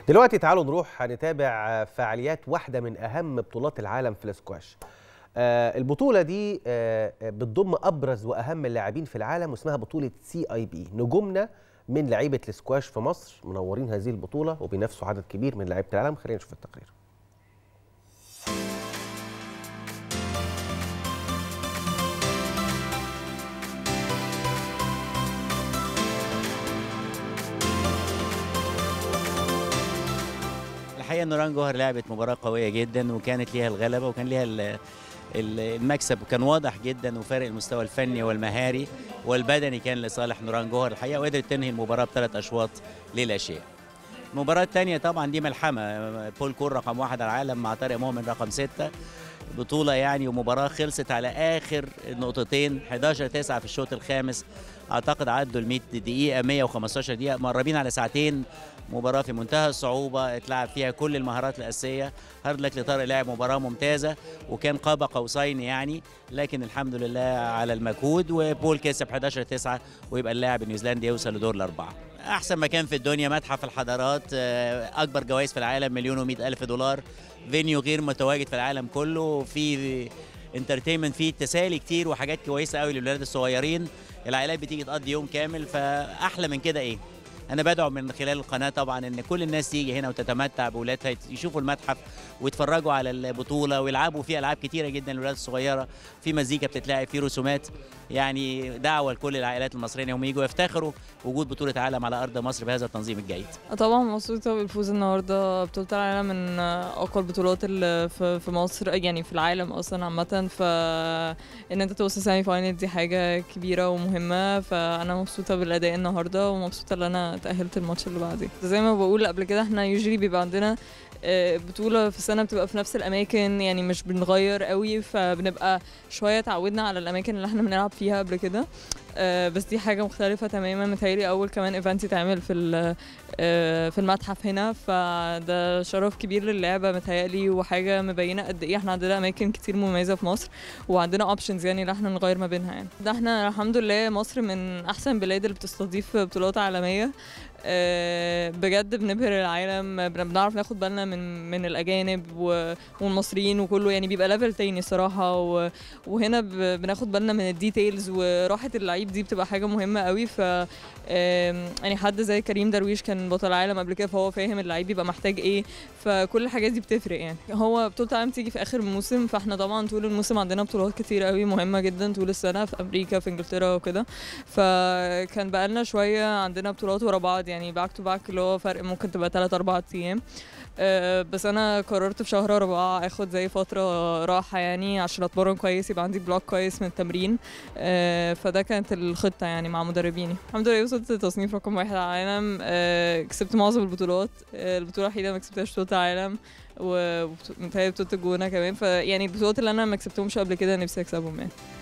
دلوقتي تعالوا نروح نتابع فعاليات واحدة من أهم بطولات العالم في الاسكواش آه، البطولة دي آه، بتضم أبرز وأهم اللاعبين في العالم واسمها بطولة سي اي بي نجومنا من لعيبة الاسكواش في مصر منورين هذه البطولة وبينافسوا عدد كبير من لعيبة العالم خلينا نشوف التقرير الحقيقه ان نوران جوهر لعبت مباراه قويه جدا وكانت ليها الغلبه وكان ليها ال- ال- المكسب وكان واضح جدا وفارق المستوى الفني والمهاري والبدني كان لصالح نوران جوهر الحقيقه وقدرت تنهي المباراه بثلاث اشواط لا شيء. المباراة الثانية طبعا دي ملحمة بول كور رقم واحد على العالم مع طارق مؤمن رقم ستة بطولة يعني ومباراة خلصت على آخر نقطتين 11 9 في الشوط الخامس أعتقد عدوا ال 100 دقيقة 115 دقيقة مقربين على ساعتين مباراة في منتهى الصعوبة اتلعب فيها كل المهارات الأساسية هارد لك لطارق لعب مباراة ممتازة وكان قاب قوسين يعني لكن الحمد لله على المجهود وبول كسب 11 9 ويبقى اللاعب النيوزيلندي يوصل لدور الأربعة أحسن مكان في الدنيا متحف الحضارات آه، أكبر جوائز في العالم مليون ومئة ألف دولار فينيو غير متواجد في العالم كله في انترتينمنت فيه تسالي كتير وحاجات كويسه قوي للولاد الصغيرين العائلات بتيجي تقضي يوم كامل فاحلى من كده ايه انا بدعو من خلال القناه طبعا ان كل الناس تيجي هنا وتتمتع باولادها يشوفوا المتحف ويتفرجوا على البطوله ويلعبوا فيه العاب كتيره جدا للولاد الصغيره في مزيكا بتتلعب في رسومات يعني دعوه لكل العائلات المصريه انهم يجوا يفتخروا وجود بطوله عالم على ارض مصر بهذا التنظيم الجيد طبعا مبسوطة بالفوز النهاردة بطولة العالم من أقوى البطولات اللي في في مصر يعني في العالم أصلا عامة فإن أنت توصل سيمي فاينل دي حاجة كبيرة ومهمة فأنا مبسوطة بالأداء النهاردة ومبسوطة إن أنا تأهلت الماتش اللي بعديه زي ما بقول قبل كده احنا يوجولي بيبقى عندنا آه، بطولة في السنة بتبقى في نفس الأماكن يعني مش بنغير قوي فبنبقى شوية اتعودنا على الأماكن اللي احنا بنلعب فيها قبل كده آه، بس دي حاجة مختلفة تماما متهيألي أول كمان ايفنت يتعمل في ال- آه، في المتحف هنا فده شرف كبير للعبة متهيألي وحاجة مبينة قد إيه احنا عندنا أماكن كتير مميزة في مصر وعندنا اوبشنز يعني اللي احنا نغير ما بينها يعني ده احنا الحمد لله مصر من أحسن البلاد اللي بتستضيف بطولات عالمية آه، بجد بنبهر العالم بن- بنعرف ناخد بالنا من من الاجانب و- والمصريين وكله يعني بيبقى ليفل تاني صراحه و- وهنا ب- بناخد بالنا من الديتيلز وراحه اللعيب دي بتبقى حاجه مهمه قوي ف آم، يعني حد زي كريم درويش كان بطل عالم قبل كده فهو فاهم اللعيب بيبقى محتاج ايه فكل الحاجات دي بتفرق يعني هو بطوله العالم تيجي في اخر الموسم فاحنا طبعا طول الموسم عندنا بطولات كتير قوي مهمه جدا طول السنه في امريكا في انجلترا وكده فكان بقالنا شويه عندنا بطولات ورا بعض يعني باك تو باك اللي هو فرق ممكن تبقى 3 4 ايام أه، بس انا قررت في شهر أربعة اخد زي فترة راحة يعني عشان اتمرن كويس يبقى عندي بلوك كويس من التمرين أه، فده كانت الخطة يعني مع مدربيني الحمد لله وصلت تصنيف رقم واحد على العالم أه، كسبت معظم البطولات أه، البطولة الوحيدة ما كسبتهاش بطولة العالم ومتهيألي بطولة الجونة كمان فيعني البطولات اللي انا ما كسبتهمش قبل كده نفسي اكسبهم يعني